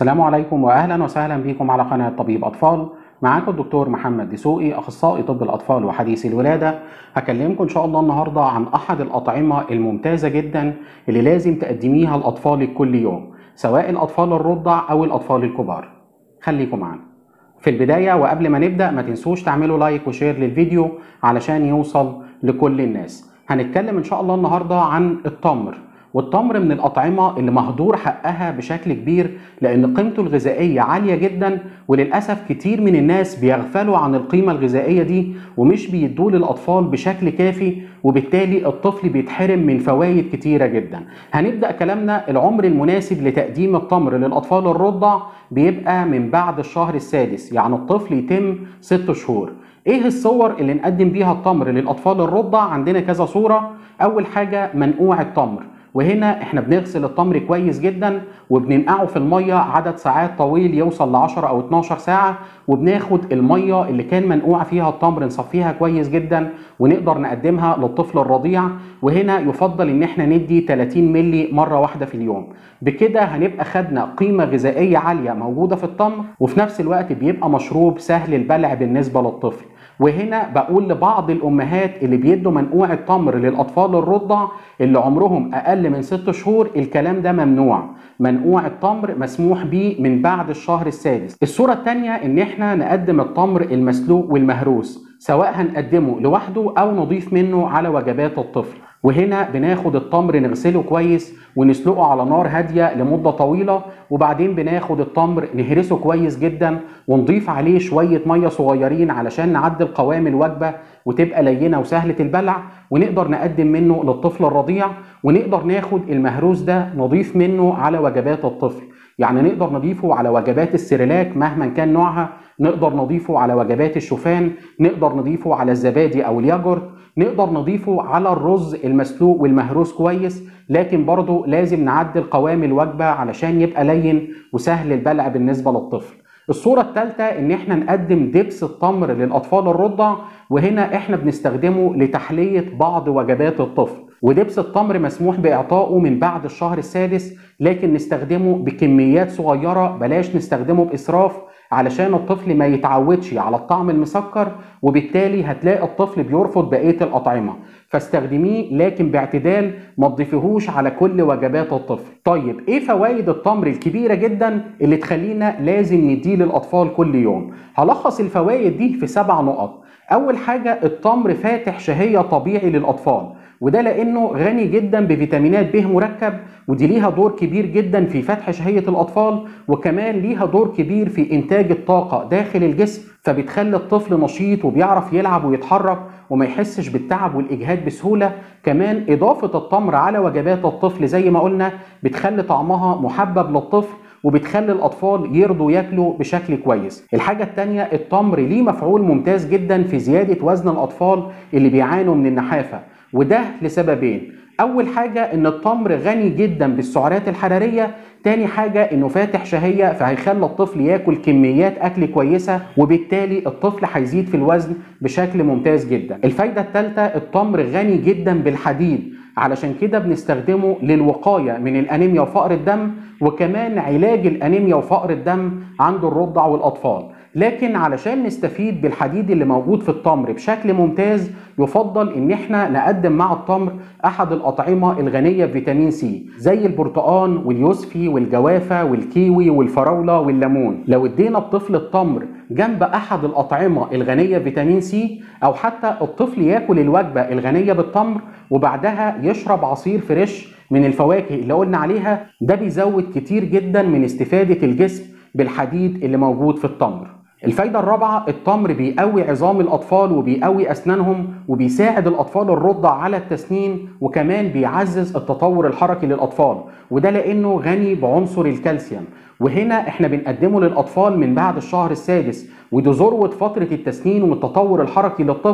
السلام عليكم واهلا وسهلا بكم على قناه طبيب اطفال معاكم الدكتور محمد دسوقي اخصائي طب الاطفال وحديث الولاده هكلمكم ان شاء الله النهارده عن احد الاطعمه الممتازه جدا اللي لازم تقدميها لاطفالك كل يوم سواء الاطفال الرضع او الاطفال الكبار خليكم معانا في البدايه وقبل ما نبدا ما تنسوش تعملوا لايك وشير للفيديو علشان يوصل لكل الناس هنتكلم ان شاء الله النهارده عن التمر والتمر من الأطعمة اللي مهدور حقها بشكل كبير لأن قيمته الغذائية عالية جدا وللأسف كتير من الناس بيغفلوا عن القيمة الغذائية دي ومش بيدوه للأطفال بشكل كافي وبالتالي الطفل بيتحرم من فوائد كتيرة جدا هنبدأ كلامنا العمر المناسب لتقديم التمر للأطفال الرضع بيبقى من بعد الشهر السادس يعني الطفل يتم ست شهور ايه الصور اللي نقدم بيها التمر للاطفال الرضع عندنا كذا صوره اول حاجه منقوع التمر وهنا احنا بنغسل التمر كويس جدا وبننقعه في الميه عدد ساعات طويل يوصل ل 10 او 12 ساعه وبناخد الميه اللي كان منقوع فيها التمر نصفيها كويس جدا ونقدر نقدمها للطفل الرضيع وهنا يفضل ان احنا ندي 30 مللي مره واحده في اليوم بكده هنبقى خدنا قيمه غذائيه عاليه موجوده في التمر وفي نفس الوقت بيبقى مشروب سهل البلع بالنسبه للطفل وهنا بقول لبعض الامهات اللي بيدوا منقوع التمر للاطفال الرضع اللي عمرهم اقل من ست شهور الكلام ده ممنوع منقوع التمر مسموح بيه من بعد الشهر السادس الصوره الثانيه ان احنا نقدم التمر المسلوق والمهروس سواء هنقدمه لوحده او نضيف منه على وجبات الطفل وهنا بناخد التمر نغسله كويس ونسلقه على نار هاديه لمده طويله وبعدين بناخد التمر نهرسه كويس جدا ونضيف عليه شويه ميه صغيرين علشان نعدل قوام الوجبه وتبقى لينه وسهله البلع ونقدر نقدم منه للطفل الرضيع ونقدر ناخد المهروس ده نضيف منه على وجبات الطفل يعني نقدر نضيفه على وجبات السيريلاك مهما كان نوعها نقدر نضيفه على وجبات الشوفان نقدر نضيفه على الزبادي او الياجورت نقدر نضيفه على الرز المسلوق والمهروس كويس لكن برضه لازم نعدل قوام الوجبه علشان يبقى لين وسهل البلع بالنسبه للطفل الصورة الثالثة ان احنا نقدم دبس التمر للاطفال الرضع وهنا احنا بنستخدمه لتحلية بعض وجبات الطفل ودبس التمر مسموح باعطائه من بعد الشهر السادس لكن نستخدمه بكميات صغيرة بلاش نستخدمه باسراف علشان الطفل ما يتعودش على الطعم المسكر وبالتالي هتلاقي الطفل بيرفض بقيه الاطعمه فاستخدميه لكن باعتدال ما تضيفيهوش على كل وجبات الطفل طيب ايه فوائد التمر الكبيره جدا اللي تخلينا لازم نديه للاطفال كل يوم هلخص الفوائد دي في سبع نقط اول حاجه التمر فاتح شهيه طبيعي للاطفال وده لانه غني جدا بفيتامينات ب مركب ودي ليها دور كبير جدا في فتح شهيه الاطفال وكمان ليها دور كبير في انتاج الطاقه داخل الجسم فبتخلي الطفل نشيط وبيعرف يلعب ويتحرك وما يحسش بالتعب والاجهاد بسهوله كمان اضافه التمر على وجبات الطفل زي ما قلنا بتخلي طعمها محبب للطفل وبتخلي الاطفال يرضوا ياكلوا بشكل كويس الحاجه الثانيه التمر ليه مفعول ممتاز جدا في زياده وزن الاطفال اللي بيعانوا من النحافه وده لسببين اول حاجه ان التمر غني جدا بالسعرات الحراريه تاني حاجة انه فاتح شهية فهيخلي الطفل ياكل كميات اكل كويسة وبالتالي الطفل هيزيد في الوزن بشكل ممتاز جدا الفايدة الثالثة التمر غني جدا بالحديد علشان كده بنستخدمه للوقاية من الانيميا وفقر الدم وكمان علاج الانيميا وفقر الدم عند الرضع والاطفال لكن علشان نستفيد بالحديد اللي موجود في التمر بشكل ممتاز يفضل ان احنا نقدم مع التمر احد الاطعمه الغنيه بفيتامين سي زي البرتقال واليوسفي والجوافه والكيوي والفراوله والليمون لو ادينا الطفل التمر جنب احد الاطعمه الغنيه بفيتامين سي او حتى الطفل ياكل الوجبه الغنيه بالتمر وبعدها يشرب عصير فريش من الفواكه اللي قلنا عليها ده بيزود كتير جدا من استفاده الجسم بالحديد اللي موجود في التمر الفايدة الرابعة التمر بيقوي عظام الأطفال وبيقوي أسنانهم وبيساعد الأطفال الرضع على التسنين وكمان بيعزز التطور الحركي للأطفال وده لأنه غني بعنصر الكالسيوم وهنا احنا بنقدمه للأطفال من بعد الشهر السادس ودي ذروة فترة التسنين والتطور الحركي للطفل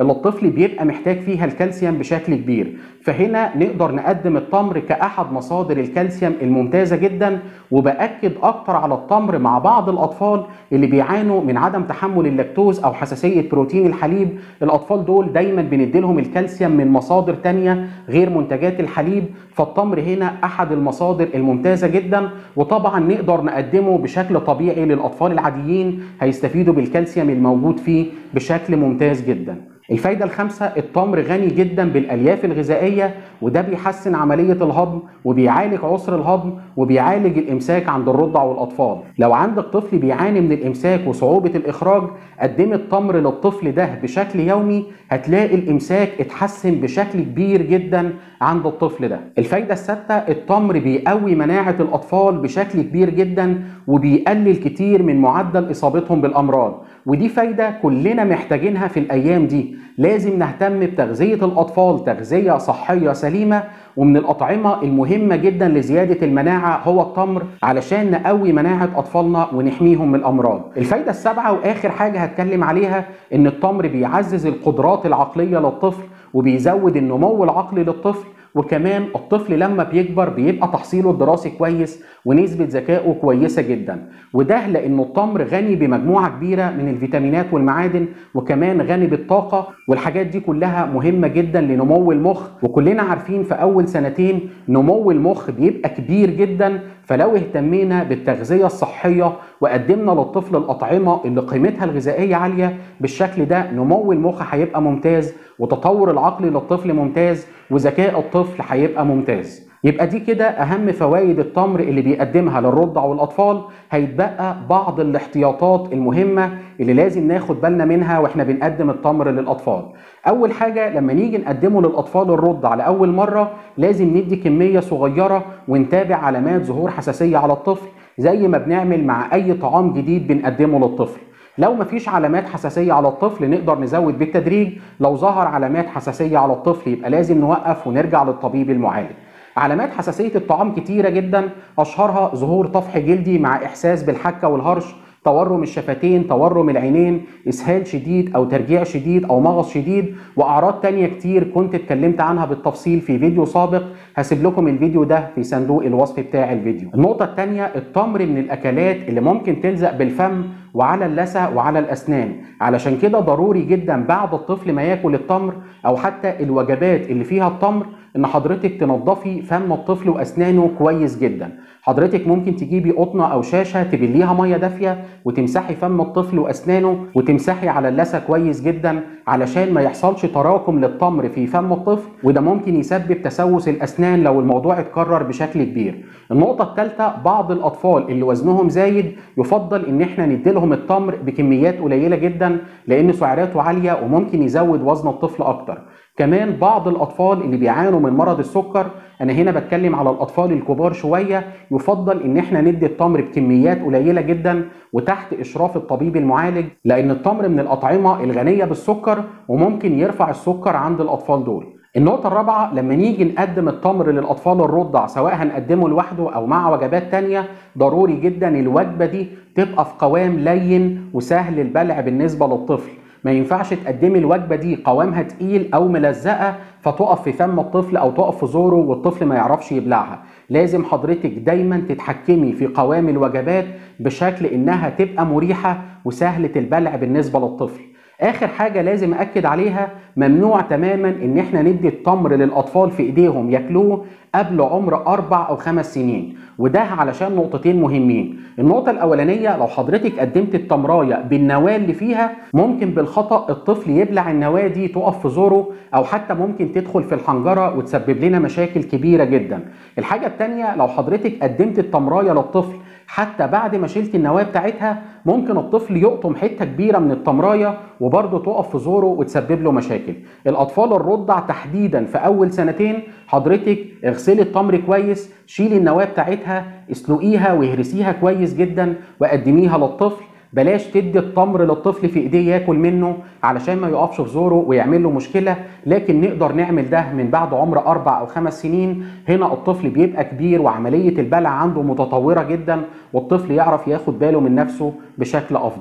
اللي الطفل بيبقى محتاج فيها الكالسيوم بشكل كبير فهنا نقدر نقدم التمر كأحد مصادر الكالسيوم الممتازة جدا وبأكد أكتر على التمر مع بعض الأطفال اللي بيعانوا من عدم تحمل اللاكتوز أو حساسية بروتين الحليب الأطفال دول دايما بنديلهم الكالسيوم من مصادر تانية غير منتجات الحليب فالتمر هنا أحد المصادر الممتازة جدا وطبعا نقدر نقدمه بشكل طبيعي للأطفال العاديين هيستفيدوا بالكالسيوم الموجود فيه بشكل ممتاز جدا الفايدة الخامسة التمر غني جدا بالألياف الغذائية وده بيحسن عملية الهضم وبيعالج عسر الهضم وبيعالج الإمساك عند الرضع والأطفال لو عندك طفل بيعاني من الإمساك وصعوبة الإخراج قدم التمر للطفل ده بشكل يومي هتلاقي الإمساك اتحسن بشكل كبير جدا عند الطفل ده الفايدة السادسة التمر بيقوي مناعة الأطفال بشكل كبير جدا وبيقلل كتير من معدل إصابتهم بالأمراض ودي فايدة كلنا محتاجينها في الأيام دي لازم نهتم بتغذية الأطفال تغذية صحية سليمة ومن الأطعمة المهمة جدا لزيادة المناعة هو التمر علشان نقوي مناعة أطفالنا ونحميهم من الأمراض الفايدة السابعة وآخر حاجة هتكلم عليها إن التمر بيعزز القدرات العقلية للطفل وبيزود النمو العقلي للطفل وكمان الطفل لما بيكبر بيبقى تحصيله الدراسي كويس ونسبة ذكائه كويسة جدا وده لأن التمر غني بمجموعة كبيرة من الفيتامينات والمعادن وكمان غني بالطاقة والحاجات دي كلها مهمة جدا لنمو المخ وكلنا عارفين في أول سنتين نمو المخ بيبقى كبير جدا فلو اهتمينا بالتغذية الصحية وقدمنا للطفل الأطعمة اللي قيمتها الغذائية عالية بالشكل ده نمو المخ هيبقى ممتاز وتطور العقل للطفل ممتاز وذكاء الطفل هيبقى ممتاز يبقى دي كده اهم فوائد التمر اللي بيقدمها للرضع والاطفال هيتبقى بعض الاحتياطات المهمه اللي لازم ناخد بالنا منها واحنا بنقدم التمر للاطفال اول حاجه لما نيجي نقدمه للاطفال الرضع لاول مره لازم ندي كميه صغيره ونتابع علامات ظهور حساسيه على الطفل زي ما بنعمل مع اي طعام جديد بنقدمه للطفل لو مفيش علامات حساسية على الطفل نقدر نزود بالتدريج لو ظهر علامات حساسية على الطفل يبقى لازم نوقف ونرجع للطبيب المعالج علامات حساسية الطعام كتيرة جدا أشهرها ظهور طفح جلدي مع إحساس بالحكة والهرش تورم الشفتين تورم العينين اسهال شديد او ترجيع شديد او مغص شديد واعراض تانية كتير كنت اتكلمت عنها بالتفصيل في فيديو سابق هسيب لكم الفيديو ده في صندوق الوصف بتاع الفيديو النقطة التانية التمر من الاكلات اللي ممكن تلزق بالفم وعلى اللثة وعلى الأسنان علشان كده ضروري جدا بعد الطفل ما ياكل التمر أو حتى الوجبات اللي فيها التمر ان حضرتك تنظفي فم الطفل واسنانه كويس جدا حضرتك ممكن تجيبي قطنه او شاشه تبليها ميه دافيه وتمسحي فم الطفل واسنانه وتمسحي على اللثه كويس جدا علشان ما يحصلش تراكم للتمر في فم الطفل وده ممكن يسبب تسوس الاسنان لو الموضوع اتكرر بشكل كبير النقطه الثالثه بعض الاطفال اللي وزنهم زايد يفضل ان احنا نديلهم التمر بكميات قليله جدا لان سعراته عاليه وممكن يزود وزن الطفل اكتر كمان بعض الاطفال اللي بيعانوا من مرض السكر انا هنا بتكلم على الاطفال الكبار شويه يفضل ان احنا ندي التمر بكميات قليله جدا وتحت اشراف الطبيب المعالج لان التمر من الاطعمه الغنيه بالسكر وممكن يرفع السكر عند الاطفال دول النقطة الرابعة لما نيجي نقدم التمر للأطفال الرضع سواء هنقدمه لوحده أو مع وجبات تانية ضروري جدا الوجبة دي تبقى في قوام لين وسهل البلع بالنسبة للطفل ما ينفعش تقدمي الوجبه دي قوامها تقيل او ملزقه فتقف في فم الطفل او تقف في زوره والطفل ما يعرفش يبلعها لازم حضرتك دايما تتحكمي في قوام الوجبات بشكل انها تبقى مريحه وسهله البلع بالنسبه للطفل اخر حاجه لازم اكد عليها ممنوع تماما ان احنا ندي التمر للاطفال في ايديهم ياكلوه قبل عمر اربع او خمس سنين وده علشان نقطتين مهمين النقطة الأولانية لو حضرتك قدمت التمراية بالنواة اللي فيها ممكن بالخطأ الطفل يبلع النواة دي تقف في زوره أو حتى ممكن تدخل في الحنجرة وتسبب لنا مشاكل كبيرة جدا الحاجة التانية لو حضرتك قدمت التمراية للطفل حتى بعد ما شلت النواه بتاعتها ممكن الطفل يقطم حته كبيره من التمرايه وبرضه تقف في زوره وتسبب له مشاكل. الاطفال الرضع تحديدا في اول سنتين حضرتك اغسلي التمر كويس، شيلي النواه بتاعتها، اسلقيها واهرسيها كويس جدا وقدميها للطفل بلاش تدي التمر للطفل في ايديه ياكل منه علشان ما يقفش في زوره ويعمل له مشكله لكن نقدر نعمل ده من بعد عمر اربع او خمس سنين هنا الطفل بيبقى كبير وعمليه البلع عنده متطوره جدا والطفل يعرف ياخد باله من نفسه بشكل افضل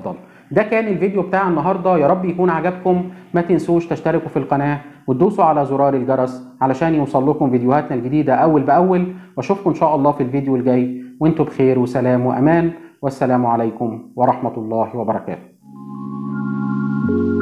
ده كان الفيديو بتاع النهارده يا رب يكون عجبكم ما تنسوش تشتركوا في القناه وتدوسوا على زرار الجرس علشان يوصل لكم فيديوهاتنا الجديده اول باول واشوفكم ان شاء الله في الفيديو الجاي وانتم بخير وسلام وامان والسلام عليكم ورحمه الله وبركاته